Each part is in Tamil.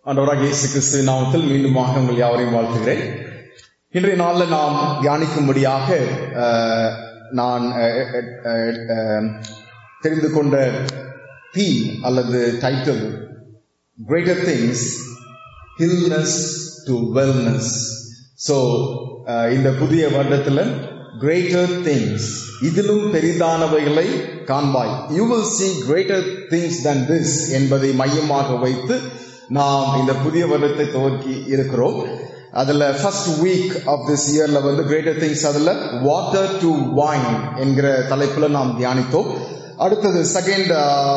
ஆண்டவராக இயேசு கிறிஸ்துவின் நாமத்தில் மீண்டுமாக உங்கள் யாவரையும் வாழ்த்துகிறேன் இன்றைய நாளில் நாம் தியானிக்கும்படியாக அஹ், நான் அஹ், அஹ், அஹ், தெரிந்து கொண்ட தீம் அல்லது title greater things illness to wellness so இந்த புதிய வருடத்தில் கிரேட்டர் திங்ஸ் இதிலும் பெரிதானவைகளை காண்பாய் you will see greater things than this என்பதை மையமாக வைத்து நாம் இந்த புதிய வருடத்தை துவக்கி இருக்கிறோம் அதுல ஃபர்ஸ்ட் வீக் ஆஃப் திஸ் இயர்ல வந்து கிரேட்டர் திங்ஸ் அதுல வாட்டர் டு வைன் என்கிற தலைப்புல நாம் தியானித்தோம் அடுத்தது second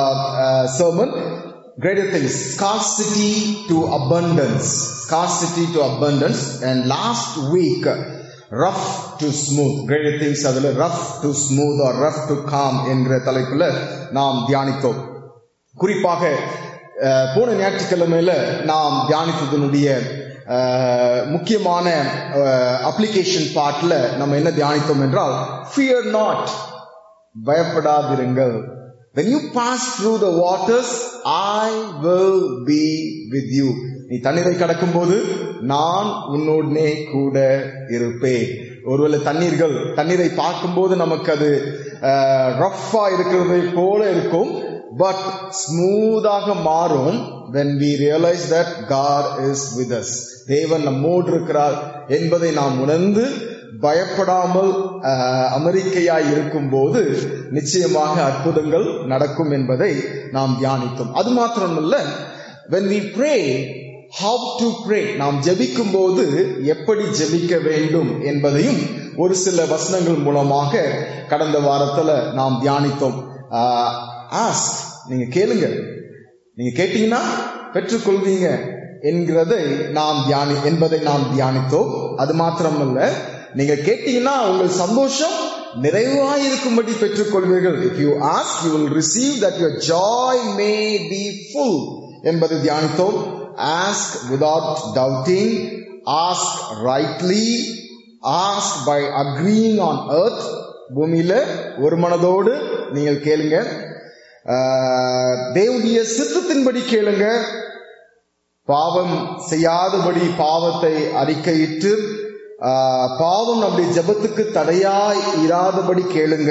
sermon greater things scarcity to abundance scarcity to abundance and last week rough to smooth greater things அதுல rough to smooth or rough to calm என்கிற தலைப்புல நாம் தியானித்தோம் குறிப்பாக அஹ், போன ஞாயிற்றுக்கிழமையில நாம் தியானித்ததனுடைய அஹ், முக்கியமான அப்ளிகேஷன் பார்ட்ல நம்ம என்ன தியானித்தோம் என்றால் fear not பயப்படாதிருங்கள் when you pass through the waters i will be with you நீ தண்ணீரை கடக்கும்போது நான் உன்னோடனே கூட இருப்பேன் ஒருவேளை தண்ணீர்கள் தண்ணீரை பார்க்கும்போது நமக்கு அது ரஃப்பா இருக்கிறதை போல இருக்கும் பட் ஸ்மூதாக மாறும் when we realize that god is with us தேவன் நம்மோடு இருக்கிறார் என்பதை நாம் உணர்ந்து பயப்படாமல் அஹ், அமெரிக்கையாய் இருக்கும்போது நிச்சயமாக அற்புதங்கள் நடக்கும் என்பதை நாம் தியானித்தோம் அது மாத்திரமல்ல when we pray how to pray நாம் ஜெபிக்கும் போது எப்படி ஜெபிக்க வேண்டும் என்பதையும் ஒரு சில வசனங்கள் மூலமாக கடந்த வாரத்துல நாம் தியானித்தோம் ஆஸ்க் நீங்க கேளுங்க நீங்க கேட்டீங்கன்னா பெற்றுக்கொள்வீங்க என்கிறதை நாம் தியானி என்பதை நாம் தியானித்தோம் அது மாத்திரமல்ல நீங்க கேட்டீங்கன்னா உங்கள் சந்தோஷம் நிறைவாய் இருக்கும்படி பெற்றுக்கொள்வீர்கள் if you ask you will receive that your joy may be full என்பதை தியானித்தோம் ask without doubting ask rightly ask by agreeing on earth பூமியில ஒரு மனதோடு நீங்கள் கேளுங்க ஆஹ், தேவனுடைய சித்தத்தின்படி கேளுங்க பாவம் செய்யாதபடி பாவத்தை அறிக்கையிட்டு ஆஹ், பாவம் நம்முடைய ஜெபத்துக்கு தடையாய் இராதபடி கேளுங்க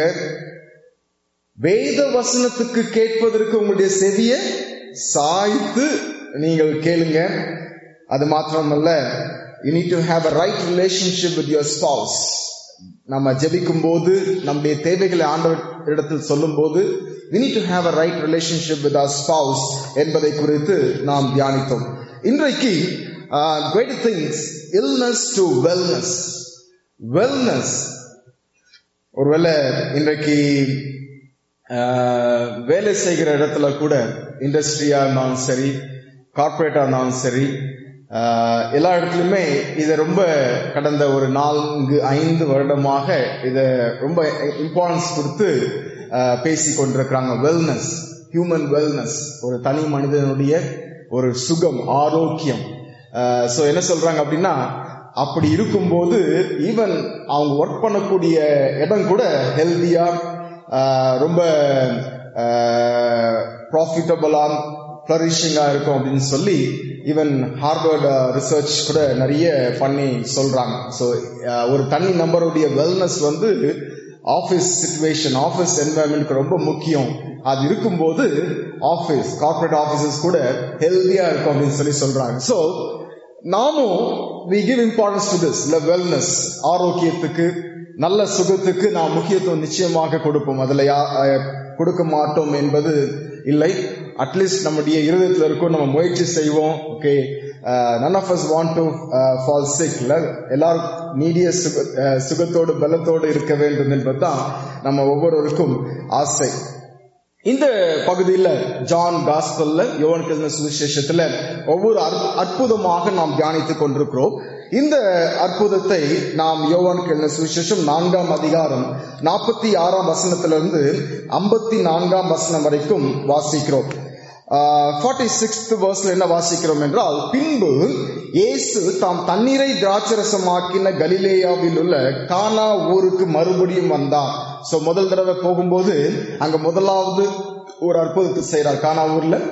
வேத வசனத்துக்கு கேட்பதற்கு உங்களுடைய செவிய சாய்த்து நீங்கள் கேளுங்க அது மாத்திரமல்ல you need to have a right relationship with your spouse நம்ம ஜெபிக்கும் போது நம்முடைய தேவைகளை ஆண்டவர் இடத்தில் சொல்லும் போது we need to have a right relationship with our spouse என்பதை குறித்து நாம் தியானித்தோம் இன்றைக்கு uh, greater things illness to wellness wellness ஒருவேளை இன்றைக்கு ஆஹ், வேலை செய்கிற இடத்துல கூட இண்டஸ்ட்ரியா இருந்தாலும் சரி கார்பரேட்டா இருந்தாலும் சரி ஆஹ், எல்லா இடத்துலையுமே இதை ரொம்ப கடந்த ஒரு நான்கு ஐந்து வருடமாக இதை ரொம்ப இம்பார்ட்டன்ஸ் கொடுத்து ஆஹ், பேசி கொண்டிருக்கிறாங்க வெல்னஸ் ஹியூமன் வெல்னஸ் ஒரு தனி மனிதனுடைய ஒரு சுகம் ஆரோக்கியம் ஸோ என்ன சொல்றாங்க அப்படின்னா அப்படி இருக்கும்போது ஈவன் அவங்க ஒர்க் பண்ணக்கூடிய இடம் கூட ஹெல்தியா ரொம்ப ப்ராஃபிட்டபிளா ஃபிளரிஷிங்கா இருக்கும் அப்படின்னு சொல்லி ஈவன் ஹார்வர்ட் ரிசர்ச் கூட நிறைய பண்ணி சொல்றாங்க ஸோ ஒரு தனி நம்பருடைய வெல்னஸ் வந்து ஆஃபீஸ் சுச்சுவேஷன் ஆஃபீஸ் என்வாயன்மெண்ட்க்கு ரொம்ப முக்கியம் அது இருக்கும்போது ஆஃபீஸ் கார்பரேட் ஆஃபீஸஸ் கூட ஹெல்தியா இருக்கும் அப்படின்னு சொல்லி சொல்றாங்க ஸோ நாமும் we give importance to this இல்ல வெல்னஸ் ஆரோக்கியத்துக்கு நல்ல சுகத்துக்கு நாம் முக்கியத்துவம் நிச்சயமாக கொடுப்போம் அதுல யா- அஹ், கொடுக்க மாட்டோம் என்பது இல்லை அட்லீஸ்ட் நம்முடைய இருதயத்தில் இருக்கும் நம்ம முயற்சி செய்வோம் okay none of us want to fall sick இல்ல எல்லாரும் நீடிய சுக அஹ், சுகத்தோடு பலத்தோடு இருக்க வேண்டும் என்பதுதான் நம்ம ஒவ்வொருவருக்கும் ஆசை இந்த பகுதியில் ஜான் காஸ்பல்ல யோவன் கிருஷ்ண சுவிசேஷத்துல ஒவ்வொரு அற்- அற்புதமாக நாம் தியானித்துக் கொண்டிருக்கிறோம் இந்த அற்புதத்தை நாம் யோவான் கிருஷ்ண சுவிசேஷம் நான்காம் அதிகாரம் நாற்பத்தி ஆறாம் வசனத்திலிருந்து ஐம்பத்தி நான்காம் வசனம் வரைக்கும் வாசிக்கிறோம் ஃபார்ட்டி சிக்ஸ்த் வேர்ஸ்ல என்ன வாசிக்கிறோம் என்றால் பின்பு இயேசு தாம் தண்ணீரை திராட்சரசமாக்கின கலிலேயாவில் உள்ள கானா ஊருக்கு மறுபடியும் வந்தார் சோ முதல் தடவை போகும்போது அங்க முதலாவது ஒரு அற்புதத்தை செய்றார் கானா ஊர்ல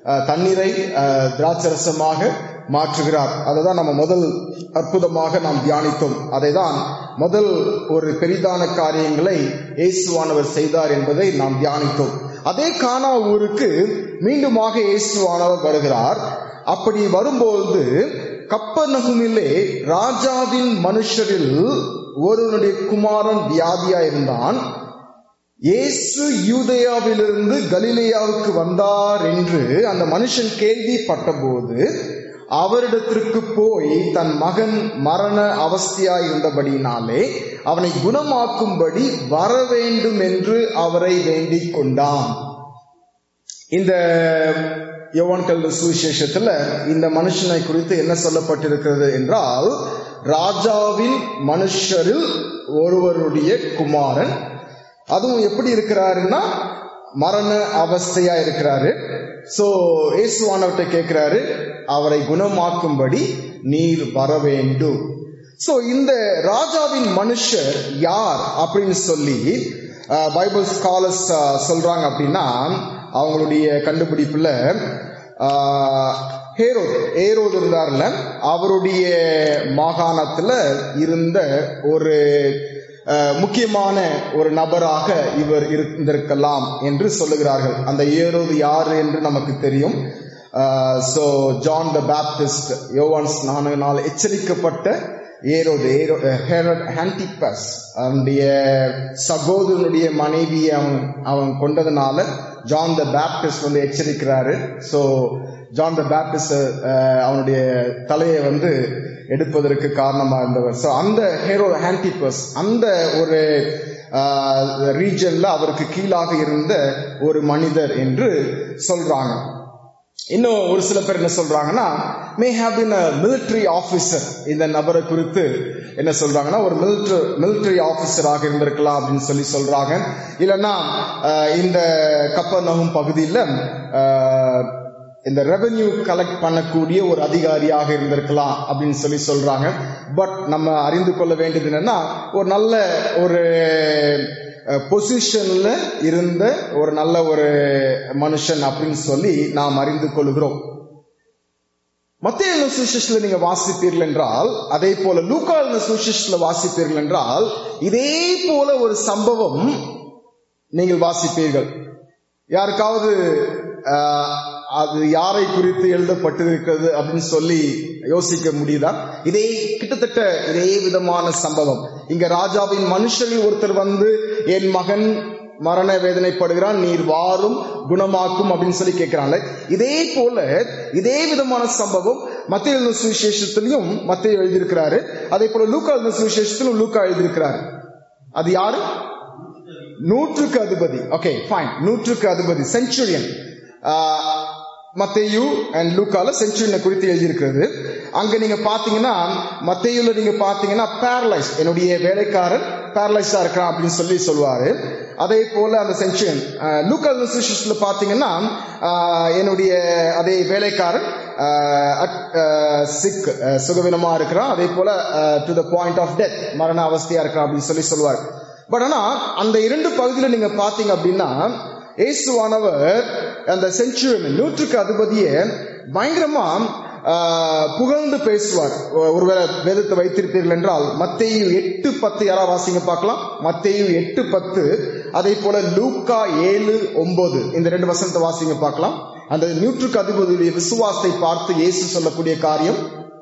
அஹ், தண்ணீரை அஹ், திராட்சரசமாக மாற்றுகிறார் அதை தான் நம்ம முதல் அற்புதமாக நாம் தியானித்தோம் அதை தான் முதல் ஒரு பெரிதான காரியங்களை இயேசுவானவர் செய்தார் என்பதை நாம் தியானித்தோம் அதே கானா ஊருக்கு மீண்டுமாக இயேசுவானவர் வருகிறார் அப்படி வரும்போது கப்பநகுமிலே ராஜாவின் மனுஷரில் ஒருவனுடைய குமாரன் வியாதியா இருந்தான் இயேசு யூதேயாவிலிருந்து கலிலேயாவுக்கு வந்தார் என்று அந்த மனுஷன் கேள்விப்பட்டபோது அவரிடத்திற்கு போய் தன் மகன் மரண அவஸ்தையாய் இருந்தபடியினாலே அவனை குணமாக்கும்படி வர வேண்டும் என்று அவரை வேண்டிக் கொண்டான் இந்த யோவான் கல்வி சுவிசேஷத்துல இந்த மனுஷனை குறித்து என்ன சொல்லப்பட்டிருக்கிறது என்றால் ராஜாவின் மனுஷரில் ஒருவருடைய குமாரன் அதுவும் எப்படி இருக்கிறாருன்னா மரண அவஸ்தையா இருக்கிறாரு சோ இயேசுவானவர்கிட்ட கேட்கிறாரு அவரை குணமாக்கும்படி நீர் வர வேண்டும் சோ இந்த ராஜாவின் மனுஷர் யார் அப்படின்னு சொல்லி அஹ், பைபிள் ஸ்காலர்ஸ் சொல்றாங்க அப்படின்னா அவங்களுடைய கண்டுபிடிப்புல ஆஹ், ஹேரோத் ஏரோத் இருந்தார்ல அவருடைய மாகாணத்துல இருந்த ஒரு அஹ், முக்கியமான ஒரு நபராக இவர் இருந்திருக்கலாம் என்று சொல்லுகிறார்கள் அந்த ஏரோது யார் என்று நமக்கு தெரியும் சோ ஜான் த பேப்டிஸ்ட் யோவான் ஸ்நானனால் எச்சரிக்கப்பட்ட ஏரோது ஏரோ ஹெரட் ஹான்டிபஸ் அவனுடைய சகோதரனுடைய மனைவியை அவன் அவன் கொண்டதுனால ஜான் த பேப்டிஸ்ட் வந்து எச்சரிக்கிறாரு ஸோ ஜான் த பேப்டிஸ்ட் அவனுடைய தலையை வந்து எடுப்பதற்கு காரணமா இருந்தவர் ஸோ அந்த ஹேரோ ஹான்டிபஸ் அந்த ஒரு ரீஜன்ல அவருக்கு கீழாக இருந்த ஒரு மனிதர் என்று சொல்றாங்க இன்னும் ஒரு சில பேர் என்ன சொல்றாங்கன்னா may have been a military officer இந்த நபரை குறித்து என்ன சொல்றாங்கன்னா ஒரு மிலிட்டரி மிலிட்டரி ஆபீசராக இருந்திருக்கலாம் அப்படின்னு சொல்லி சொல்றாங்க இல்லைன்னா அஹ், இந்த கப்பநகும் பகுதியில் இந்த ரெவென்யூ கலெக்ட் பண்ணக்கூடிய ஒரு அதிகாரியாக இருந்திருக்கலாம் அப்படின்னு சொல்லி சொல்றாங்க பட் நம்ம அறிந்து கொள்ள வேண்டியது என்னன்னா ஒரு நல்ல ஒரு பொசிஷன்ல இருந்த ஒரு நல்ல ஒரு மனுஷன் அப்படின்னு சொல்லி நாம் அறிந்து கொள்கிறோம் மத்திய சுவிசேஷத்துல நீங்க வாசிப்பீர்கள் என்றால் அதே போல லூக்கா சுவிசேஷத்துல வாசிப்பீர்கள் என்றால் இதே போல ஒரு சம்பவம் நீங்கள் வாசிப்பீர்கள் யாருக்காவது ஆஹ், அது யாரை குறித்து எழுதப்பட்டிருக்கிறது அப்படின்னு சொல்லி யோசிக்க முடியுதா இதே கிட்டத்தட்ட இதே விதமான சம்பவம் இங்க ராஜாவின் மனுஷரில் ஒருத்தர் வந்து என் மகன் மரண வேதனைப்படுகிறான் நீர் வாரும் குணமாக்கும் அப்படின்னு சொல்லி கேட்கிறாங்க இதே போல இதே விதமான சம்பவம் மத்திய எழுதின சுவிசேஷத்திலையும் மத்திய எழுதியிருக்கிறாரு அதே போல லூக்கா எழுதின சுவிசேஷத்திலும் லூக்கா எழுதியிருக்கிறாரு அது யாரு நூற்றுக்கு அதிபதி ஓகே ஃபைன் நூற்றுக்கு அதிபதி செஞ்சுரியன் மத்தேயு அண்ட் லூக்கால செஞ்சுரியனை குறித்து எழுதியிருக்கிறது அங்க நீங்க பாத்தீங்கன்னா மத்தேயுல நீங்க பாத்தீங்கன்னா பேரலைஸ் என்னுடைய வேலைக்காரன் பேரலைஸா இருக்கிறான் அப்படின்னு சொல்லி சொல்லுவாரு அதே போல அந்த செஞ்சுரியன் லூக்கல் சுவிசேஷத்துல பாத்தீங்கன்னா ஆஹ், என்னுடைய அதே வேலைக்காரன் சிக் சுகவீனமா இருக்கிறான் அதே போல to the point of death மரண அவஸ்தையா இருக்கிறான் அப்படின்னு சொல்லி சொல்லுவார் பட் ஆனா அந்த இரண்டு பகுதியில நீங்க பாத்தீங்க அப்படின்னா இயேசுவானவர் அந்த செஞ்சுரியன் நூற்றுக்கு அதிபதியை பயங்கரமா ஆஹ், புகழ்ந்து பேசுவார் ஒ- ஒருவேளை வேதத்தை வைத்திருப்பீர்கள் என்றால் மத்தேயு எட்டு பத்து யாரா வாசிங்க பார்க்கலாம் மத்தேயு எட்டு பத்து அதே போல லூக்கா ஏழு ஒன்பது இந்த ரெண்டு வசனத்தை வாசிங்க பார்க்கலாம் அந்த நூற்றுக்கு அதிபதியுடைய விசுவாசத்தை பார்த்து இயேசு சொல்லக்கூடிய காரியம்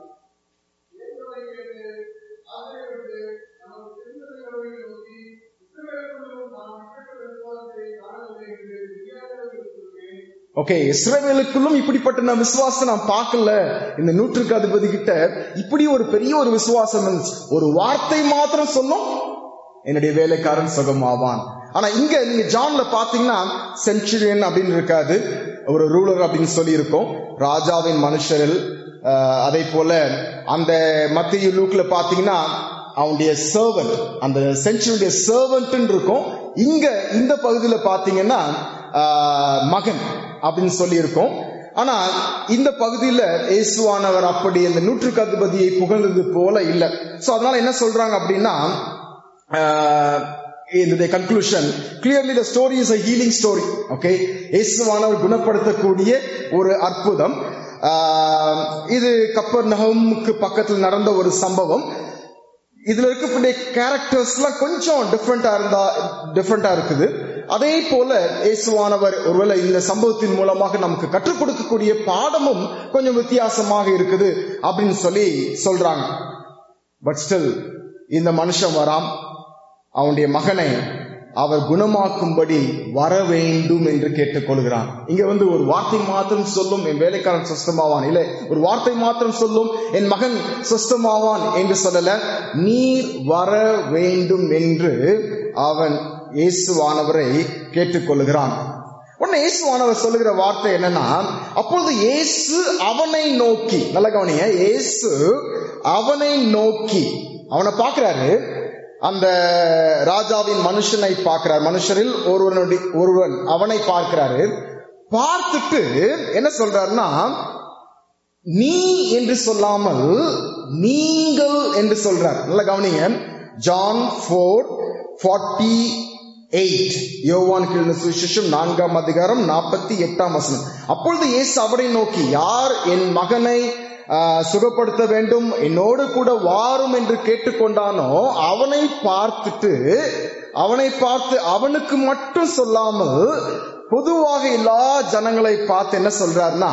ஓகே இஸ்ரவேலுக்குள்ளும் இப்படிப்பட்ட நான் விசுவாசம் நான் பார்க்கல இந்த நூற்றுக்கு அதிபதி கிட்ட இப்படி ஒரு பெரிய ஒரு விசுவாசம் இருந்துச்சு ஒரு வார்த்தை மாத்திரம் சொல்லும் என்னுடைய வேலைக்காரன் சுகமாவான் ஆனா இங்க நீங்க ஜான்ல பாத்தீங்கன்னா செஞ்சுரியன் அப்படின்னு இருக்காது ஒரு ரூலர் அப்படின்னு சொல்லி இருக்கோம் ராஜாவின் மனுஷரில் ஆஹ், அதே போல அந்த மத்திய லூக்ல பாத்தீங்கன்னா அவனுடைய சர்வன்ட் அந்த செஞ்சுரியுடைய சர்வன்ட் இருக்கும் இங்க இந்த பகுதியில பாத்தீங்கன்னா ஆஹ், மகன் அப்படின்னு சொல்லி இருக்கோம் ஆனா இந்த பகுதியில இயேசுவானவர் அப்படி இந்த நூற்றுக்கு அதிபதியை புகழ்ந்தது போல இல்ல சோ அதனால என்ன சொல்றாங்க அப்படின்னா ஆஹ், in the conclusion clearly the story is a healing story okay இயேசுவானவர் குணப்படுத்தக்கூடிய ஒரு அற்புதம் ஆஹ், இது கப்பர் நகமுக்கு பக்கத்தில் நடந்த ஒரு சம்பவம் இதுல இருக்கக்கூடிய கேரக்டர்ஸ்லாம் கொஞ்சம் டிஃப்ரெண்டா இருந்தா டிஃப்ரெண்டா இருக்குது அதே போல இயேசுவானவர் ஒருவேளை இந்த சம்பவத்தின் மூலமாக நமக்கு கற்றுக் கொடுக்கக்கூடிய பாடமும் கொஞ்சம் வித்தியாசமாக இருக்குது அப்படின்னு சொல்லி சொல்றாங்க பட் ஸ்டில் இந்த மனுஷன் வராம் அவனுடைய மகனை அவர் குணமாக்கும்படி வர வேண்டும் என்று கேட்டுக்கொள்கிறான் இங்க வந்து ஒரு வார்த்தை மாத்திரம் சொல்லும் என் வேலைக்காரன் சுஸ்தமாவான் இல்லை ஒரு வார்த்தை மாத்திரம் சொல்லும் என் மகன் சுஸ்தமாவான் என்று சொல்லல நீர் வர வேண்டும் என்று அவன் இயேசுவானவரை கேட்டுக்கொள்கிறான் உடனே இயேசுவானவர் சொல்லுகிற வார்த்தை என்னன்னா அப்பொழுது இயேசு அவனை நோக்கி நல்ல கவனிங்க இயேசு அவனை நோக்கி அவனை பார்க்கிறாரு அந்த ராஜாவின் மனுஷனை பார்க்கிறார் மனுஷரில் ஒருவனுடைய ஒருவன் அவனை பார்க்கிறாரு பார்த்துட்டு என்ன சொல்றாருன்னா நீ என்று சொல்லாமல் நீங்கள் என்று சொல்றார் நல்ல கவனிங்க ஜான் ஃபோர் ஃபார்ட்டி எயிட் யோவான் கிழந்த சுவிசேஷம் நான்காம் அதிகாரம் நாற்பத்தி எட்டாம் வசனம் அப்பொழுது இயேசு அவரை நோக்கி யார் என் மகனை ஆஹ், சுகப்படுத்த வேண்டும் என்னோடு கூட வாரும் என்று கேட்டுக்கொண்டானோ அவனை பார்த்துட்டு அவனை பார்த்து அவனுக்கு மட்டும் சொல்லாமல் பொதுவாக எல்லா ஜனங்களை பார்த்து என்ன சொல்றாருன்னா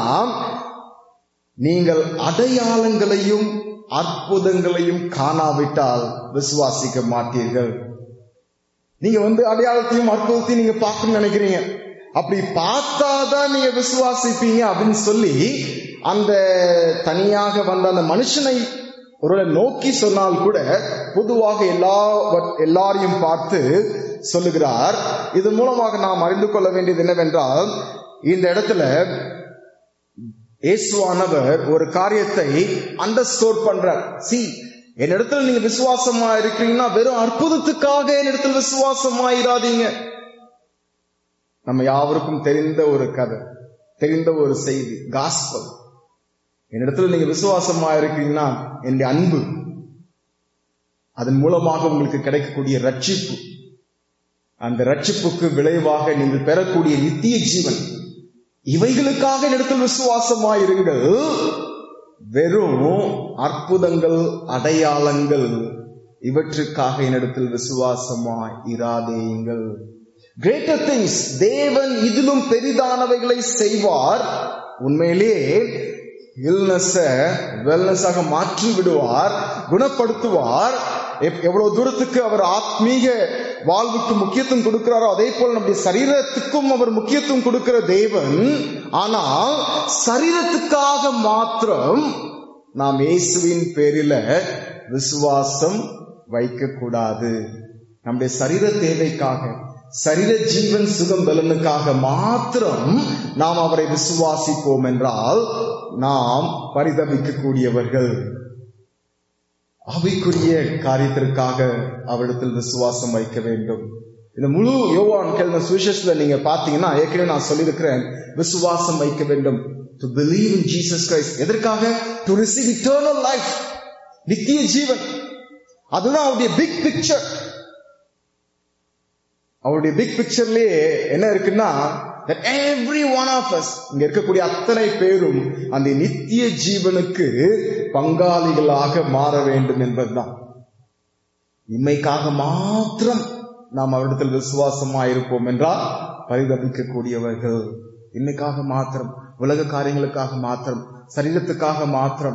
நீங்கள் அடையாளங்களையும் அற்புதங்களையும் காணாவிட்டால் விசுவாசிக்க மாட்டீர்கள் நீங்க வந்து அடையாளத்தையும் அற்புதத்தையும் நீங்க பார்க்கணும்னு நினைக்கிறீங்க அப்படி பார்த்தாதான் நீங்க விசுவாசிப்பீங்க அப்படின்னு சொல்லி அந்த தனியாக வந்த அந்த மனுஷனை ஒருவேளை நோக்கி சொன்னால் கூட பொதுவாக எல்லா எல்லாரையும் பார்த்து சொல்லுகிறார் இதன் மூலமாக நாம் அறிந்து கொள்ள வேண்டியது என்னவென்றால் இந்த இடத்துல இயேசுவானவர் ஒரு காரியத்தை அண்டர்ஸ்டோர் பண்றார் சி என்னிடத்துல நீங்க விசுவாசமா இருக்கிறீங்கன்னா வெறும் அற்புதத்துக்காக என்னிடத்தில் விசுவாசமாயிராதீங்க நம்ம யாவருக்கும் தெரிந்த ஒரு கதை தெரிந்த ஒரு செய்தி காஸ்பல் என்னிடத்துல நீங்க விசுவாசமா இருக்கீங்கன்னா என்னுடைய அன்பு அதன் மூலமாக உங்களுக்கு கிடைக்கக்கூடிய ரட்சிப்பு அந்த ரட்சிப்புக்கு விளைவாக நீங்கள் பெறக்கூடிய நித்திய ஜீவன் இவைகளுக்காக என்னிடத்தில் விசுவாசமாயிருங்கள் வெறும் அற்புதங்கள் அடையாளங்கள் இவற்றுக்காக என்னிடத்தில் விசுவாசமாய் இராதேயுங்கள் கிரேட்டர் திங்ஸ் தேவன் இதிலும் பெரிதானவைகளை செய்வார் உண்மையிலேயே இல்னஸ வெல்னஸாக மாற்றி விடுவார் குணப்படுத்துவார் எப்- எவ்வளவு தூரத்துக்கு அவர் ஆத்மீக வாழ்வுக்கு முக்கியத்துவம் கொடுக்கிறாரோ அதே போல நம்முடைய சரீரத்துக்கும் அவர் முக்கியத்துவம் கொடுக்கிற தேவன் ஆனால் சரீரத்துக்காக மாத்திரம் நாம் இயேசுவின் பேரில விசுவாசம் வைக்க கூடாது நம்முடைய சரீர தேவைக்காக சரீர ஜீவன் சுகம் பலனுக்காக மாத்திரம் நாம் அவரை விசுவாசிப்போம் என்றால் நாம் பரிதபிக்கக்கூடியவர்கள் ஆவிக்குரிய காரியத்திற்காக அவரிடத்தில் விசுவாசம் வைக்க வேண்டும் இந்த முழு யோவான் கேள்வி சுவிசேஷத்துல நீங்க பாத்தீங்கன்னா ஏற்கனவே நான் சொல்லியிருக்கிறேன் விசுவாசம் வைக்க வேண்டும் to believe in Jesus Christ எதற்காக டு ரிசீவ் இட்டர்னல் லைஃப் நித்திய ஜீவன் அதுதான் அவருடைய பிக் பிக்சர் அவருடைய பிக் பிக்சர்லயே என்ன இருக்குன்னா that every one of us இங்க இருக்கக்கூடிய அத்தனை பேரும் அந்த நித்திய ஜீவனுக்கு பங்காளிகளாக மாற வேண்டும் என்பதுதான் இம்மைக்காக மாத்திரம் நாம் அவரிடத்தில் விசுவாசமா இருப்போம் என்றால் பரிதபிக்கக்கூடியவர்கள் இன்னைக்காக மாத்திரம் உலக காரியங்களுக்காக மாத்திரம் சரீரத்துக்காக மாத்திரம்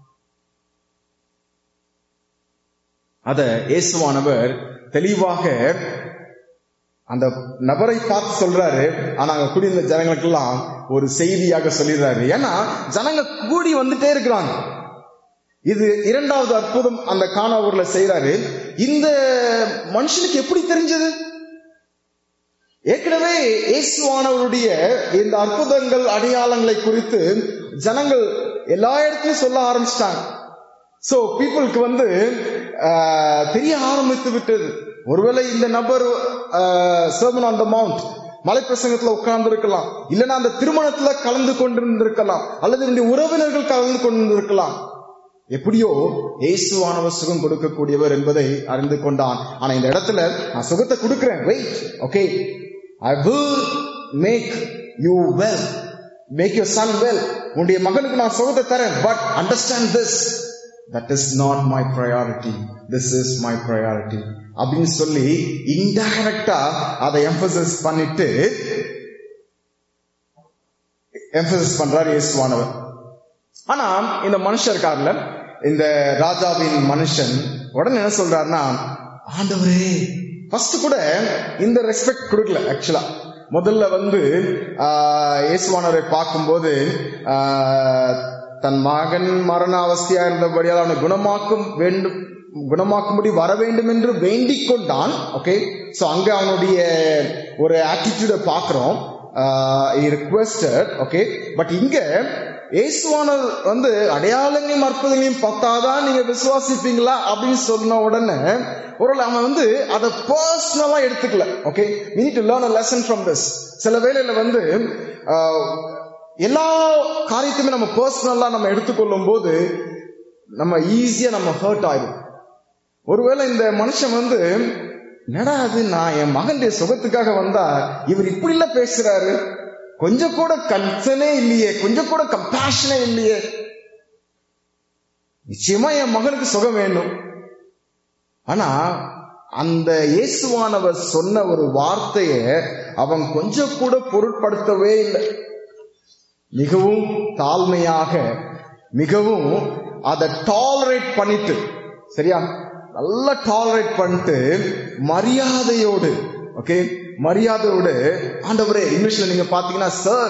அத இயேசுவானவர் தெளிவாக அந்த நபரை பார்த்து சொல்றாரு ஆனா அங்க கூடியிருந்த ஜனங்களுக்கெல்லாம் ஒரு செய்தியாக சொல்லிடுறாரு ஏன்னா ஜனங்க கூடி வந்துட்டே இருக்கிறாங்க இது இரண்டாவது அற்புதம் அந்த கானா ஊர்ல செய்யறாரு இந்த மனுஷனுக்கு எப்படி தெரிஞ்சது ஏற்கனவே இயேசுவானவருடைய இந்த அற்புதங்கள் அடையாளங்களை குறித்து ஜனங்கள் எல்லா இடத்துலயும் சொல்ல ஆரம்பிச்சிட்டாங்க சோ பீப்புளுக்கு வந்து ஆஹ், தெரிய ஆரம்பித்து விட்டது ஒருவேளை இந்த நபர் சர்மன் ஆன் த மவுண்ட் மலைப்பிரசங்கத்துல உட்கார்ந்து இருக்கலாம் இல்லைன்னா அந்த திருமணத்துல கலந்து கொண்டிருந்திருக்கலாம் அல்லது இந்த உறவினர்கள் கலந்து கொண்டிருக்கலாம் எப்படியோ இயேசுவானவர் சுகம் கொடுக்கக்கூடியவர் என்பதை அறிந்து கொண்டான் ஆனா இந்த இடத்துல நான் சுகத்தை கொடுக்கிறேன் wait okay I will make you well make your son well உன்னுடைய மகனுக்கு நான் சுகத்தை தரேன் but understand this that is not my priority this is my priority அப்படின்னு சொல்லி இன்டைரக்டா அதை எம்பசஸ் பண்ணிட்டு எம்பசஸ் பண்றார் இயேசுவானவர் ஆனா இந்த மனுஷன் இருக்கார்ல இந்த ராஜாவின் மனுஷன் உடனே என்ன சொல்றாருன்னா ஆண்டவரே ஃபர்ஸ்ட் கூட இந்த ரெஸ்பெக்ட் கொடுக்கல ஆக்சுவலா முதல்ல வந்து ஆஹ், இயேசுவானவரை பார்க்கும்போது ஆஹ், தன் மகன் மரண அவஸ்தையா இருந்தபடியால் அவனை குணமாக்கும் வேண்டும் குணமாக்கும்படி வர வேண்டும் என்று வேண்டிக் கொண்டான் ஓகே சோ அங்க அவனுடைய ஒரு ஆட்டிடியூட பாக்குறோம் ரிக்வெஸ்டட் ஓகே பட் இங்க இயேசுவானர் வந்து அடையாளங்களையும் அற்புதங்களையும் பார்த்தாதான் நீங்க விசுவாசிப்பீங்களா அப்படின்னு சொன்ன உடனே ஒரு அவன் வந்து அதை பர்சனலா எடுத்துக்கல okay we need to learn a lesson from this சில வேளையில வந்து ஆஹ், எல்லா காரியத்தையுமே நம்ம பர்சனலா நம்ம எடுத்துக்கொள்ளும் போது நம்ம ஈஸியா நம்ம ஹர்ட் ஆயிடும் ஒருவேளை இந்த மனுஷன் வந்து என்னடா அது நான் என் மகனுடைய சுகத்துக்காக வந்தா இவர் இப்படி இல்ல பேசுறாரு கொஞ்சம் கூட கன்சனே இல்லையே கொஞ்சம் கூட கம்பேஷனே இல்லையே நிச்சயமா என் மகனுக்கு சுகம் வேணும் ஆனா அந்த இயேசுவானவர் சொன்ன ஒரு வார்த்தையை அவன் கொஞ்சம் கூட பொருட்படுத்தவே இல்லை மிகவும் தாழ்மையாக மிகவும் அதை டாலரேட் பண்ணிட்டு சரியா நல்லா டாலரேட் பண்ணிட்டு மரியாதையோடு ஓகே மரியாதையோடு ஆண்டவரே இங்கிலீஷ்ல நீங்க பாத்தீங்கன்னா சார்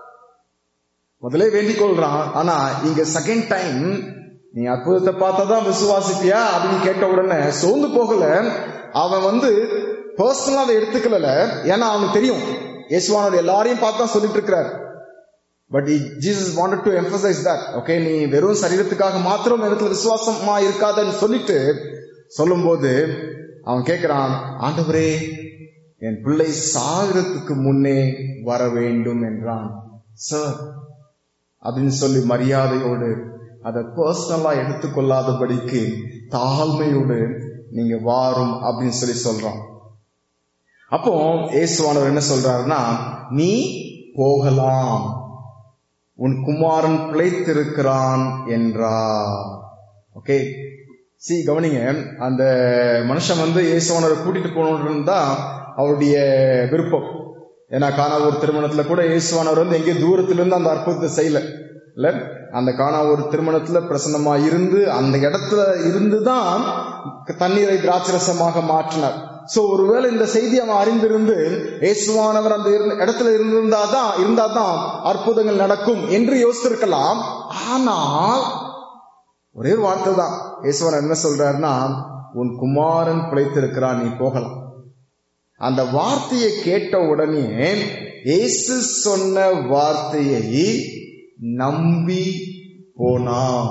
முதல்ல வேண்டிக் கொள்றான் ஆனா இங்க செகண்ட் டைம் நீ அற்புதத்தை பார்த்தாதான் விசுவாசிப்பியா அப்படின்னு கேட்ட உடனே சோர்ந்து போகல அவன் வந்து பர்சனலா அதை எடுத்துக்கல ஏன்னா அவனுக்கு தெரியும் இயேசுவானோட எல்லாரையும் பார்த்து தான் சொல்லிட்டு இருக்கிறார் but Jesus wanted to emphasize that okay நீ வெறும் சரீரத்துக்காக மாத்திரம் இடத்துல விசுவாசமா இருக்காதன்னு சொல்லிட்டு சொல்லும்போது அவன் கேட்கிறான் ஆண்டவரே என் பிள்ளை சாகிறதுக்கு முன்னே வர வேண்டும் என்றான் சார் அப்படின்னு சொல்லி மரியாதையோடு அதை பர்சனலா எடுத்துக்கொள்ளாதபடிக்கு தாழ்மையோடு நீங்க வாரும் அப்படின்னு சொல்லி சொல்றான் அப்போ இயேசுவானவர் என்ன சொல்றாருன்னா நீ போகலாம் உன் குமாரன் பிழைத்திருக்கிறான் என்றார் ஓகே சி கவனிங்க அந்த மனுஷன் வந்து இயேசுவானவரை கூட்டிட்டு போகணுன்றது தான் அவருடைய விருப்பம் ஏன்னா காணா ஒரு திருமணத்துல கூட இயேசுவானவர் வந்து எங்கேயோ தூரத்துல இருந்து அந்த அற்புதத்தை செய்யல இல்ல அந்த காணா ஒரு திருமணத்துல பிரசன்னமா இருந்து அந்த இடத்துல இருந்துதான் தண்ணீரை திராட்சரசமாக மாற்றினார் சோ ஒருவேளை இந்த செய்தி அவன் அறிந்திருந்து இயேசுவானவர் அந்த இருந்த- இடத்துல இருந்திருந்தாதான் இருந்தாதான் அற்புதங்கள் நடக்கும் என்று யோசித்திருக்கலாம் ஆனால் ஒரே ஒரு வார்த்தை தான் இயேசுவன் என்ன சொல்றாருன்னா உன் குமாரன் பிழைத்திருக்கிறான் நீ போகலாம் அந்த வார்த்தையை கேட்ட உடனே இயேசு சொன்ன வார்த்தையை நம்பி போனான்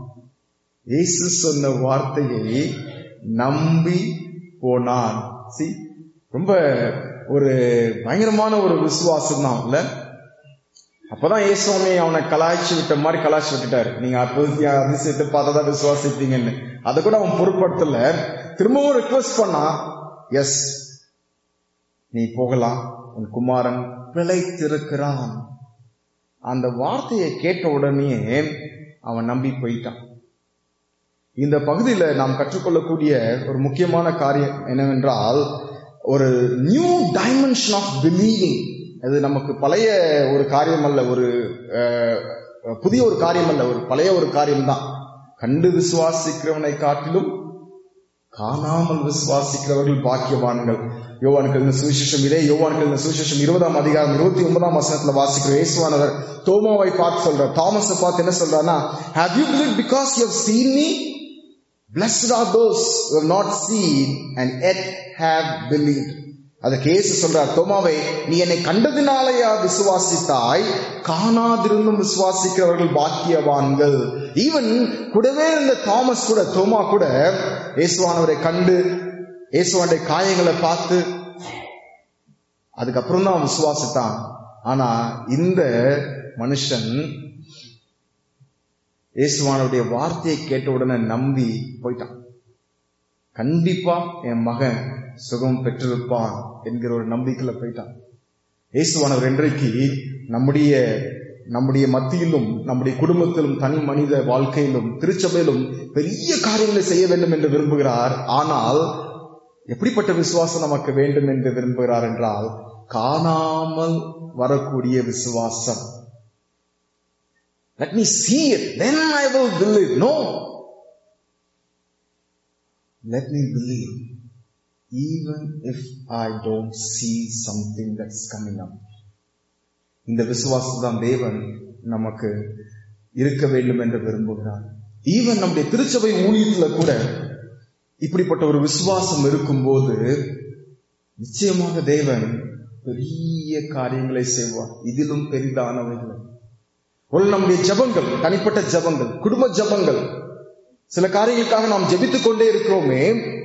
இயேசு சொன்ன வார்த்தையை நம்பி போனான் சி ரொம்ப ஒரு பயங்கரமான ஒரு விசுவாசம் தான் இல்ல அப்பதான் இயேசுவாமி அவனை கலாய்ச்சி விட்ட மாதிரி கலாய்ச்சி விட்டுட்டாரு நீங்க அற்புதத்தை அதிசயத்தை பார்த்தா தான் விசுவாசிப்பீங்கன்னு அதை கூட அவன் பொருட்படுத்தல திரும்பவும் ரிக்வெஸ்ட் பண்ணா எஸ் நீ போகலாம் உன் குமாரன் பிழைத்திருக்கிறான் அந்த வார்த்தையை கேட்ட உடனே அவன் நம்பி போயிட்டான் இந்த பகுதியில நாம் கற்றுக்கொள்ளக்கூடிய ஒரு முக்கியமான காரியம் என்னவென்றால் ஒரு நியூ டைமென்ஷன் ஆஃப் பிலீவிங் அது நமக்கு பழைய ஒரு காரியம் அல்ல ஒரு அஹ், புதிய ஒரு காரியம் அல்ல ஒரு பழைய ஒரு காரியம்தான் கண்டு விசுவாசிக்கிறவனை காட்டிலும் காணாமல் விசுவாசிக்கிறவர்கள் பாக்கியவான்கள் யோவானுக்கு எழுதின சுவிசேஷம் இதே யோவானுக்கு எழுதின சுவிசேஷம் இருபதாம் அதிகாரம் இருபத்தி ஒன்பதாம் வசனத்துல வாசிக்கிற இயேசுவானவர் தோமாவை பார்த்து சொல்றார் தாமஸை பார்த்து என்ன சொல்றாருன்னா have you believed because you have seen me blessed are those who have not seen and yet have believed அதுக்கு இயேசு சொல்றார் தோமாவை நீ என்னை கண்டதினாலேயா விசுவாசித்தாய் காணாதிருந்தும் விசுவாசிக்கிறவர்கள் பாக்கியவான்கள் ஈவன் கூடவே இருந்த தாமஸ் கூட தோமா கூட இயேசுவானவரை கண்டு இயேசுவானுடைய காயங்களை பார்த்து அதுக்கப்புறம் தான் விசுவாசித்தான் ஆனா இந்த மனுஷன் இயேசுவானுடைய வார்த்தையை கேட்ட உடனே நம்பி போயிட்டான் கண்டிப்பா என் மகன் சுகம் பெற்றிருப்பான் என்கிற ஒரு நம்பிக்கையில போயிட்டான் இயேசுவானவர் இன்றைக்கு நம்முடைய நம்முடைய மத்தியிலும் நம்முடைய குடும்பத்திலும் தனி மனித வாழ்க்கையிலும் திருச்சபையிலும் பெரிய காரியங்களை செய்ய வேண்டும் என்று விரும்புகிறார் ஆனால் எப்படிப்பட்ட விசுவாசம் நமக்கு வேண்டும் என்று விரும்புகிறார் என்றால் காணாமல் வரக்கூடிய விசுவாசம் Let me see it, then I will believe. No. Let me believe, even if I don't see something that's coming up. இந்த விசுவாசம் தான் தேவன் நமக்கு இருக்க வேண்டும் என்று விரும்புகிறார் ஈவன் நம்முடைய திருச்சபை ஊழியத்துல கூட இப்படிப்பட்ட ஒரு விசுவாசம் இருக்கும்போது நிச்சயமாக தேவன் பெரிய காரியங்களை செய்வார் இதிலும் பெரிதானவைகளை ஒரு நம்முடைய ஜபங்கள் தனிப்பட்ட ஜபங்கள் குடும்ப ஜபங்கள் சில காரியங்களுக்காக நாம் ஜெபித்துக் கொண்டே இருக்கிறோமே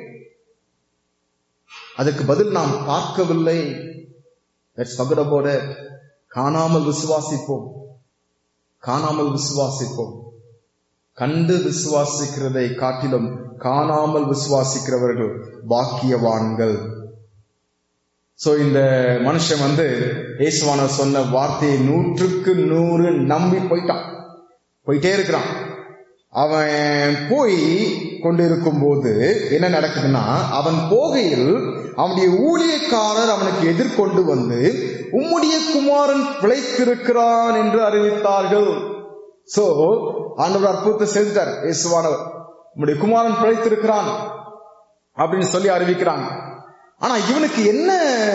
அதற்கு பதில் நாம் பார்க்கவில்லை Let's forget about it. காணாமல் விசுவாசிப்போம் காணாமல் விசுவாசிப்போம் கண்டு விசுவாசிக்கிறதை காட்டிலும் காணாமல் விசுவாசிக்கிறவர்கள் பாக்கியவான்கள் சோ இந்த மனுஷன் வந்து இயேசுவானர் சொன்ன வார்த்தையை நூற்றுக்கு நூறு நம்பி போயிட்டான் போயிட்டே இருக்கிறான் அவன் போய் கொண்டிருக்கும் போது என்ன நடக்குதுன்னா அவன் போகையில் அவனுடைய ஊழியக்காரர் அவனுக்கு எதிர்கொண்டு வந்து உம்முடைய குமாரன் பிழைத்திருக்கிறான் என்று அறிவித்தார்கள் சோ ஆண்டவர் அற்புதத்தை செஞ்சார் இயேசுவானவர் உம்முடைய குமாரன் பிழைத்திருக்கிறான் அப்படின்னு சொல்லி அறிவிக்கிறாங்க ஆனா இவனுக்கு என்ன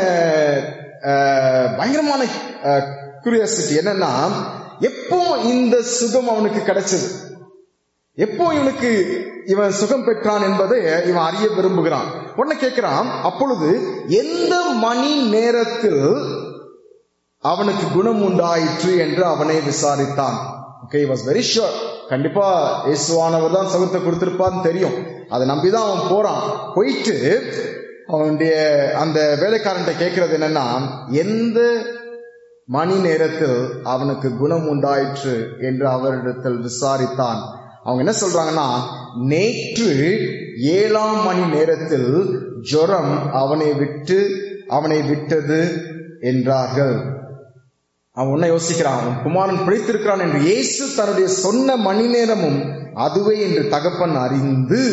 அஹ், பயங்கரமான குரியாசிட்டி என்னன்னா எப்போ இந்த சுகம் அவனுக்கு கிடைச்சது எப்போ இவனுக்கு இவன் சுகம் பெற்றான் என்பதை இவன் அறிய விரும்புகிறான் உடனே கேட்கிறான் அப்பொழுது எந்த மணி நேரத்தில் அவனுக்கு குணம் உண்டாயிற்று என்று அவனை விசாரித்தான் ஓகே வாஸ் வெரி ஷுர் கண்டிப்பா இயேசுவானவர் தான் சுகத்தை கொடுத்திருப்பான்னு தெரியும் அதை நம்பிதான் அவன் போறான் போயிட்டு அவனுடைய அந்த வேலைக்காரன்ட்ட கேட்கறது என்னன்னா எந்த மணி நேரத்தில் அவனுக்கு குணம் உண்டாயிற்று என்று அவரிடத்தில் விசாரித்தான் அவங்க என்ன சொல்றாங்கன்னா நேற்று ஏழாம் மணி நேரத்தில் ஜுரம் அவனை விட்டு அவனை விட்டது என்றார்கள் அவன் உன்ன யோசிக்கிறான் அவன் குமாரன் பிழைத்திருக்கிறான் என்று இயேசு தன்னுடைய சொன்ன மணி நேரமும் அதுவே என்று தகப்பன் அறிந்து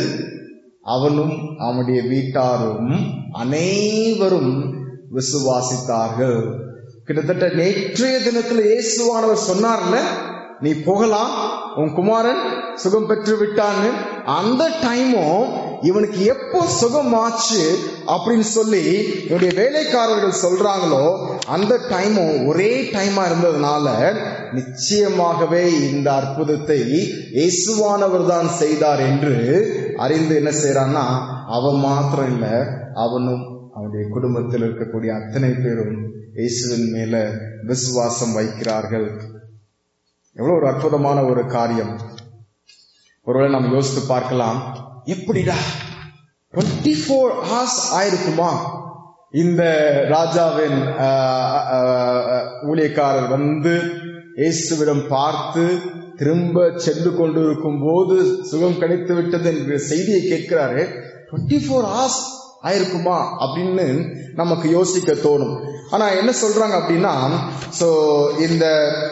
அவனும் அவனுடைய வீட்டாரும் அனைவரும் விசுவாசித்தார்கள் கிட்டத்தட்ட நேற்றைய தினத்துல இயேசுவானவர் சொன்னார்ல நீ போகலாம் உன் குமாரன் சுகம் பெற்று விட்டான்னு அந்த டைமும் இவனுக்கு எப்போ சுகம் ஆச்சு அப்படின்னு சொல்லி இவனுடைய வேலைக்காரர்கள் சொல்றாங்களோ அந்த டைமும் ஒரே டைமா இருந்ததுனால நிச்சயமாகவே இந்த அற்புதத்தை இயேசுவானவர் தான் செய்தார் என்று அறிந்து என்ன செய்யறான்னா அவன் மாத்திரம் இல்ல அவனும் அவனுடைய குடும்பத்தில் இருக்கக்கூடிய அத்தனை பேரும் இயேசுவின் மேல விசுவாசம் வைக்கிறார்கள் எவ்வளவு ஒரு அற்புதமான ஒரு காரியம் ஒருவேளை நாம் யோசித்து பார்க்கலாம் எப்படிடா டுவெண்ட்டி ஃபோர் ஹவர்ஸ் ஆயிருக்குமா இந்த ராஜாவின் ஆஹ், ஆஹ், ஆஹ், ஊழியக்காரர் வந்து இயேசுவிடம் பார்த்து திரும்ப சென்று கொண்டிருக்கும் போது சுகம் கிடைத்து விட்டது என்கிற செய்தியை கேட்கிறாரு டுவெண்ட்டி ஃபோர் ஹவர்ஸ் ஆயிருக்குமா அப்படின்னு நமக்கு யோசிக்க தோணும் ஆனா என்ன சொல்றாங்க அப்படின்னா சோ இந்த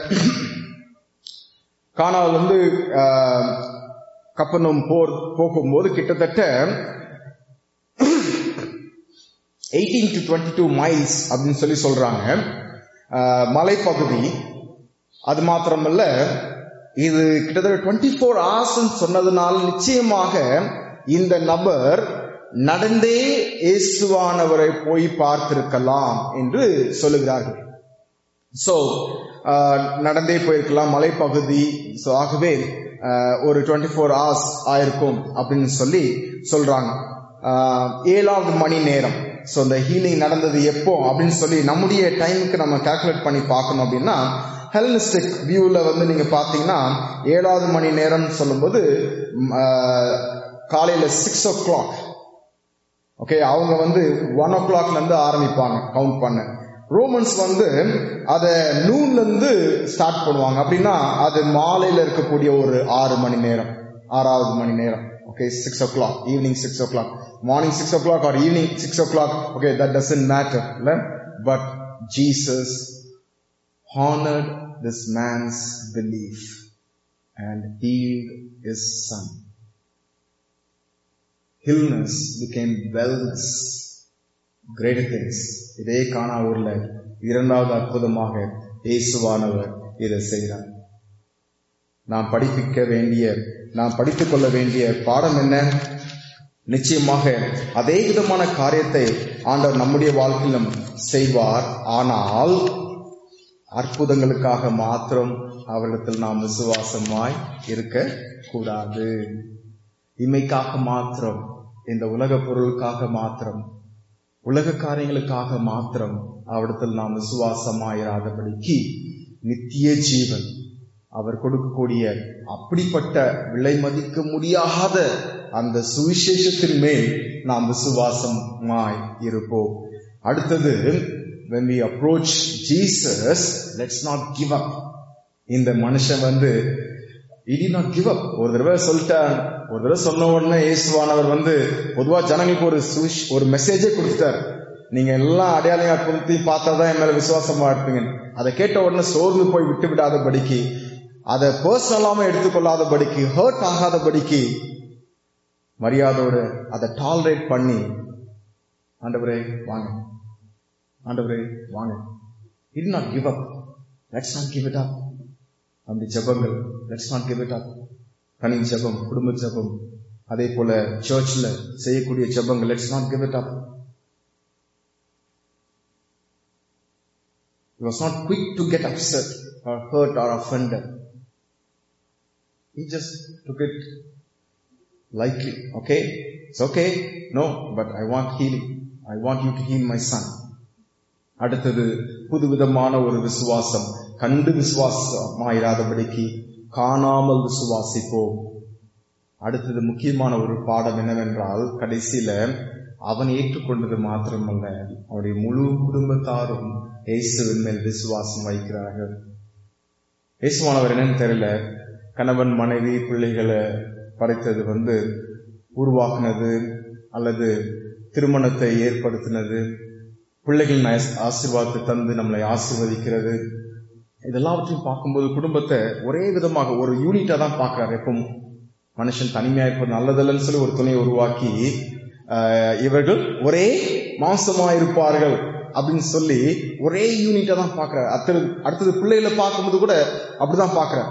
கானால் வந்து கப்பனும் போர் போகும்போது கிட்டத்தட்ட eighteen to twenty two miles அப்படின்னு சொல்லி சொல்றாங்க ஆஹ், மலைப்பகுதி அது மாத்திரமல்ல இது கிட்டத்தட்ட டுவெண்ட்டி ஃபோர் ஹவர்ஸ் சொன்னதுனால நிச்சயமாக இந்த நபர் நடந்தே இயேசுவானவரை போய் பார்த்திருக்கலாம் என்று சொல்லுகிறார்கள் சோ நடந்தே போயிருக்கலாம் மலைப்பகுதி ஸோ ஆகவே ஆஹ், ஒரு டுவெண்ட்டி ஃபோர் ஹவர்ஸ் ஆயிருக்கும் அப்படின்னு சொல்லி சொல்றாங்க ஆஹ், ஏழாவது மணி நேரம் ஸோ இந்த ஹீலிங் நடந்தது எப்போ அப்படின்னு சொல்லி நம்முடைய டைமுக்கு நம்ம கால்குலேட் பண்ணி பார்க்கணும் அப்படின்னா ஹெல்னிஸ்டிக் வியூவில் வந்து நீங்க பார்த்தீங்கன்னா ஏழாவது மணி நேரம் சொல்லும்போது ம், ஆஹ், காலையில சிக்ஸ் ஓ கிளாக் ஓகே அவங்க வந்து ஒன் ஓ கிளாக்ல இருந்து ஆரம்பிப்பாங்க கவுண்ட் பண்ண ரோமன்ஸ் வந்து அதை நூன்ல இருந்து ஸ்டார்ட் பண்ணுவாங்க அப்படின்னா அது மாலையில இருக்கக்கூடிய ஒரு ஆறு மணி நேரம் ஆறாவது மணி நேரம் okay six o'clock evening six o'clock morning six o'clock or evening six o'clock okay that doesn't matter இல்ல but Jesus honoured this man's belief and healed his son. Illness became wellness. Greater things. இதே காணா ஊர்ல இரண்டாவது அற்புதமாக இயேசுவானவர் இதை செய்கிறார் நாம் படிப்பிக்க வேண்டிய நாம் படித்துக் கொள்ள வேண்டிய பாடம் என்ன நிச்சயமாக அதே விதமான காரியத்தை ஆண்டவர் நம்முடைய வாழ்க்கையிலும் செய்வார் ஆனால் அற்புதங்களுக்காக மாத்திரம் அவரிடத்தில் நாம் விசுவாசமாய் இருக்க கூடாது இமைக்காக மாத்திரம் இந்த உலக பொருளுக்காக மாத்திரம் உலக காரியங்களுக்காக மாத்திரம் அவரிடத்தில் நாம் விசுவாசமாயிராதபடிக்கு நித்திய ஜீவன் அவர் கொடுக்கக்கூடிய அப்படிப்பட்ட விலை மதிக்க முடியாத அந்த சுவிசேஷத்தின் மேல் நாம் விசுவாசமாய் இருப்போம் அடுத்தது when we approach Jesus let's not give up இந்த மனுஷன் வந்து இடி நாட் கிவ் அப் ஒரு தடவை சொல்லிட்டான் ஒரு தடவை சொன்ன உடனே இயேசுவானவர் வந்து பொதுவா ஜனங்களுக்கு ஒரு சுவிஷ் ஒரு மெசேஜே கொடுத்துட்டார் நீங்க எல்லாம் அடையாளங்க அற்புதத்தை பார்த்தா தான் என் மேல விசுவாசமா இருப்பீங்க அதை கேட்ட உடனே சோர்ந்து போய் விட்டு விடாதபடிக்கு அதை பர்சனலாம எடுத்துக்கொள்ளாதபடிக்கு ஹர்ட் ஆகாதபடிக்கு மரியாதையோட அதை டாலரேட் பண்ணி ஆண்டவரே வாங்க ஆண்டவரே வாங்க it not give up let's not give it up அந்த ஜபங்கள் let's not give it up தனி ஜபம் குடும்ப ஜபம் அதே போல சர்ச்ல செய்யக்கூடிய ஜபங்கள் let's not give it up He was not quick to get upset or hurt or offended. He just took it lightly. Okay? It's okay. No, but I want healing. I want you to heal my son. அடுத்தது புதுவிதமான ஒரு விசுவாசம் கண்டு விசுவாசமாயிராதபடிக்கு காணாமல் விசுவாசிப்போம் அடுத்தது முக்கியமான ஒரு பாடம் என்னவென்றால் கடைசியில அவன் ஏற்றுக்கொண்டது மாத்திரமல்ல அவருடைய முழு குடும்பத்தாரும் இயேசுவின் மேல் விசுவாசம் வைக்கிறார்கள் இயேசுவானவர் என்னன்னு தெரியல கணவன் மனைவி பிள்ளைகளை படைத்தது வந்து உருவாக்குனது அல்லது திருமணத்தை ஏற்படுத்தினது பிள்ளைகளின் ஆசீர்வாதத்தை தந்து நம்மளை ஆசீர்வதிக்கிறது இதெல்லாவற்றையும் பார்க்கும்போது குடும்பத்தை ஒரே விதமாக ஒரு யூனிட்டா தான் பார்க்கிறார் எப்பவும் மனுஷன் தனிமையா இருப்பது நல்லதல்லன்னு சொல்லி ஒரு துணையை உருவாக்கி இவர்கள் ஒரே மாசமா இருப்பார்கள் அப்படின்னு சொல்லி ஒரே யூனிட்டா தான் பாக்குறாரு அடுத்தது அடுத்தது பிள்ளைகளை பார்க்கும்போது கூட அப்படிதான் பாக்குறார்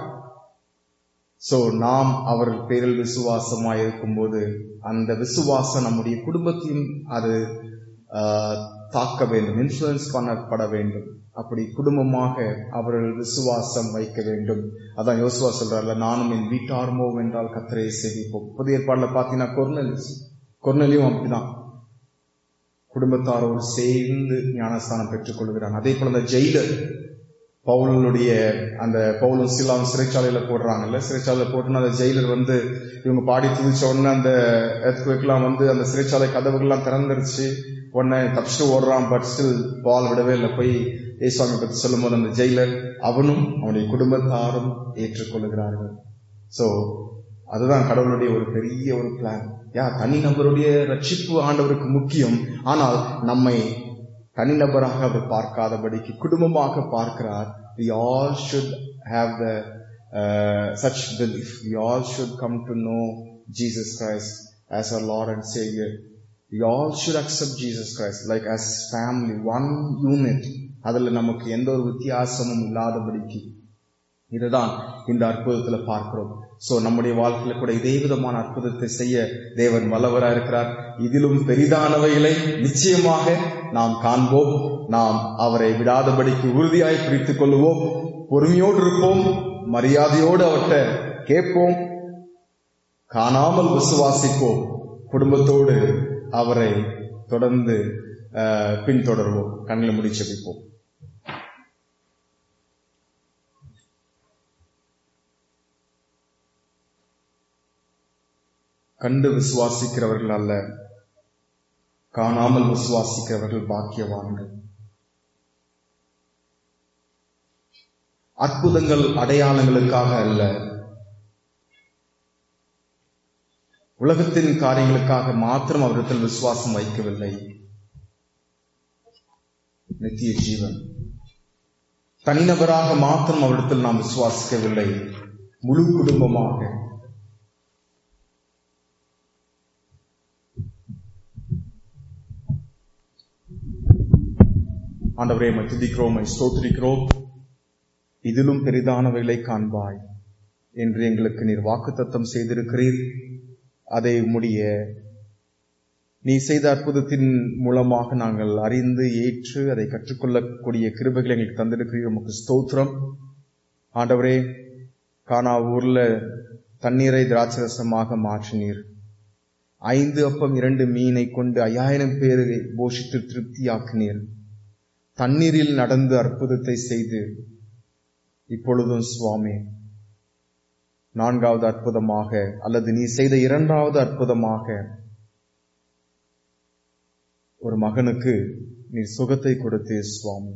சோ நாம் அவர் பேரில் விசுவாசமா இருக்கும்போது அந்த விசுவாசம் நம்முடைய குடும்பத்தையும் அது தாக்க வேண்டும் இன்ஃபுளுன்ஸ் பண்ணப்பட வேண்டும் அப்படி குடும்பமாக அவர்கள் விசுவாசம் வைக்க வேண்டும் அதான் யோசுவா சொல்றாருல நானும் என் வீட்டார்மோ என்றால் கத்திரையை சேவிப்போம் புதிய ஏற்பாடுல பாத்தீங்கன்னா கொர்னல் கொர்னலியும் அப்படிதான் குடும்பத்தாரோடு சேர்ந்து ஞானஸ்தானம் பெற்றுக் கொள்கிறான் அதே போல அந்த ஜெயிலர் பவுலனுடைய அந்த பவுலும் சிலாம் சிறைச்சாலையில போடுறாங்கல்ல சிறைச்சாலையில போட்டுன்னு அந்த ஜெயிலர் வந்து இவங்க பாடி துதிச்ச உடனே அந்த எர்த்குவேக்லாம் வந்து அந்த சிறைச்சாலை கதவுகள்லாம் திறந்துருச்சு உடனே தப்பிச்சுட்டு ஓடுறான் பட் ஸ்டில் பால் விடவே இல்லை போய் ஏசுவாமி பத்தி சொல்லும் போது அந்த ஜெயிலர் அவனும் அவனுடைய குடும்பத்தாரும் ஏற்றுக்கொள்கிறார்கள் சோ அதுதான் கடவுளுடைய ஒரு பெரிய ஒரு பிளான் யா தனி நபருடைய ரட்சிப்பு ஆண்டவருக்கு முக்கியம் ஆனால் நம்மை தனிநபராக அவர் பார்க்காதபடிக்கு குடும்பமாக பார்க்கிறார் we all should have the uh, such belief we all should come to know jesus christ as our lord and savior we all should accept jesus christ like as family one unit அதுல நமக்கு எந்த ஒரு வித்தியாசமும் இல்லாதபடிக்கு இதுதான் இந்த அற்புதத்துல பார்க்கிறோம் சோ நம்முடைய வாழ்க்கையில கூட இதே விதமான அற்புதத்தை செய்ய தேவன் வல்லவரா இருக்கிறார் இதிலும் பெரிதானவைகளை நிச்சயமாக நாம் காண்போம் நாம் அவரை விடாதபடிக்கு உறுதியாய் பிடித்துக் கொள்வோம் பொறுமையோடு இருப்போம் மரியாதையோடு அவர்கிட்ட கேட்போம் காணாமல் விசுவாசிப்போம் குடும்பத்தோடு அவரை தொடர்ந்து பின்தொடர்வோம் கண்ணில் முடிச்சபிப்போம் கண்டு விசுவாசிக்கிறவர்கள் அல்ல காணாமல் விசுவாசிக்கிறவர்கள் பாக்கியவான்கள் அற்புதங்கள் அடையாளங்களுக்காக அல்ல உலகத்தின் காரியங்களுக்காக மாத்திரம் அவரிடத்தில் விசுவாசம் வைக்கவில்லை நித்திய ஜீவன் தனிநபராக மாத்திரம் அவரிடத்தில் நாம் விசுவாசிக்கவில்லை முழு குடும்பமாக ஆண்டவரே மை துதிக்கிறோம் மை ஸ்தோத்திரிக்கிறோம் இதிலும் பெரிதானவைகளை காண்பாய் என்று எங்களுக்கு நீர் வாக்குத்தத்தம் செய்திருக்கிறீர் அதை முடிய நீ செய்த அற்புதத்தின் மூலமாக நாங்கள் அறிந்து ஏற்று அதை கற்றுக்கொள்ளக்கூடிய கிருபைகளை எங்களுக்கு தந்திருக்கிறீர் உமக்கு ஸ்தோத்திரம் ஆண்டவரே காணா ஊர்ல தண்ணீரை திராட்சரசமாக மாற்றினீர் ஐந்து அப்பம் இரண்டு மீனை கொண்டு ஐயாயிரம் பேரை போஷித்து திருப்தியாக்கினீர் தண்ணீரில் நடந்து அற்புதத்தை செய்து இப்பொழுதும் சுவாமி நான்காவது அற்புதமாக அல்லது நீ செய்த இரண்டாவது அற்புதமாக ஒரு மகனுக்கு நீ சுகத்தை கொடுத்தே சுவாமி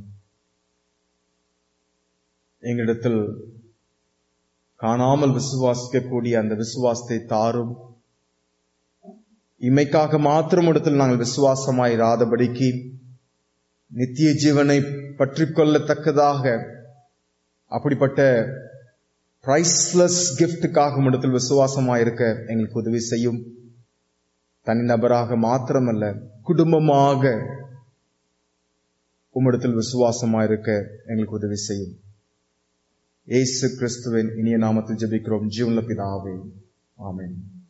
எங்களிடத்தில் காணாமல் விசுவாசிக்கக்கூடிய அந்த விசுவாசத்தை தாரும் இமைக்காக மாத்திரம் இடத்தில் நாங்கள் விசுவாசமாய் இராதபடிக்கு நித்திய ஜீவனை பற்றி கொள்ளத்தக்கதாக அப்படிப்பட்ட பிரைஸ்லெஸ் கிஃப்டுக்காக இடத்தில் விசுவாசமாயிருக்க எங்களுக்கு உதவி செய்யும் தனிநபராக மாத்திரமல்ல குடும்பமாக உம்மிடத்தில் விசுவாசமாயிருக்க எங்களுக்கு உதவி செய்யும் ஏசு கிறிஸ்துவின் இனிய நாமத்தில் ஜெபிக்கிறோம் ஜீவன பிதாவே ஆமென்